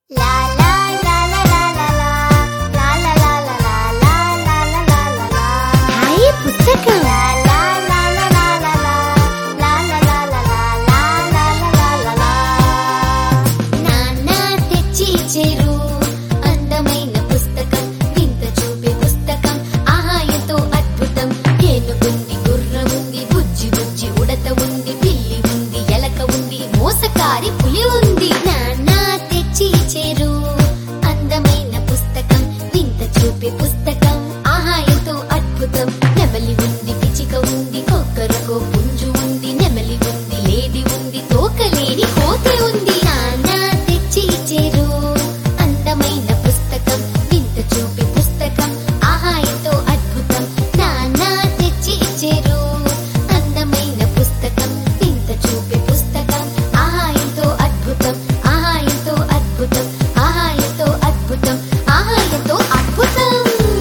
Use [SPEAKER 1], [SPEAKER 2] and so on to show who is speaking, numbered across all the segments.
[SPEAKER 1] hi పుస్తకం నాన్న తెచ్చి ఇచ్చేరు అందమైన పుస్తకం వింత చూపే పుస్తకం ఆహా ఎంతో అద్భుతం ఏనుగుంది గుర్రం ఉంది బుజ్జి బుజ్జి ఉడత ఉంది పిల్లి ఉంది ఎలక ఉంది మోసకారి పులి ఉంది నాన్న తెచ్చి ఇచ్చేరు అందమైన పుస్తకం వింత చూపే పుస్తకం ఆహా ఎంతో అద్భుతం నెమలి ఉంది పిచిక ఉంది కొక్కరకో పుంజు ఉంది నెమలి ఉంది లేడి ఉంది తోకలేని కోతి ఉంది నాన్న తెచ్చి ఇచ్చేరు అందమైన పుస్తకం వింత చూపే పుస్తకం ఆహా ఎంతో అద్భుతం నాన్న తెచ్చి ఇచ్చేరు అందమైన పుస్తకం వింత చూపే పుస్తకం ఆహా ఎంతో అద్భుతం ఆహా ఎంతో అద్భుతం ఆహా ఎంతో అద్భుతం ఆహా ఎంతో అద్భుతం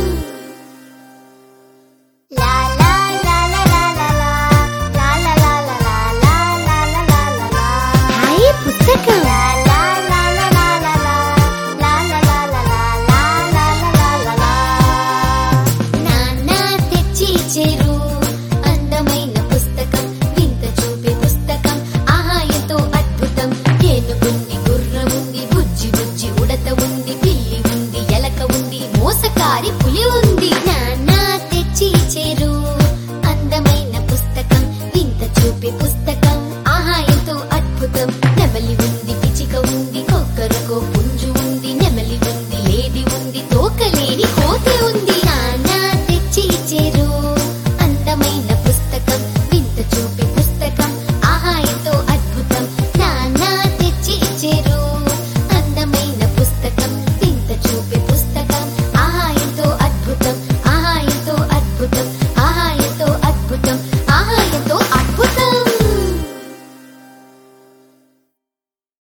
[SPEAKER 1] లా లా లా లా లా లా లా లా లా లా లా లా లా లా లా లా లా హాయ్ పుస్తకం లా లా లా లా లా లా లా లా లా లా లా లా లా లా లా లా నాన్న తెచ్చి ఇచ్చేరు అందమైన పుస్తకం వింత చూపే పుస్తకం ఆహా ఎంతో అద్భుతం ఏనుగుంది గుర్రం ఉంది బుజ్జి బుజ్జి ఉడత ఉంది పిల్లి ఉంది ఎలక ఉంది మోసకారి పులి ఉంది నాన్న తెచ్చి ఇచ్చేరు అందమైన పుస్తకం వింత చూపే పుస్తకం ఆహా ఎంతో అద్భుతం నెమలి ఉంది పిచిక ఉంది కొక్కరకో పుంజు ఉంది నెమలి ఉంది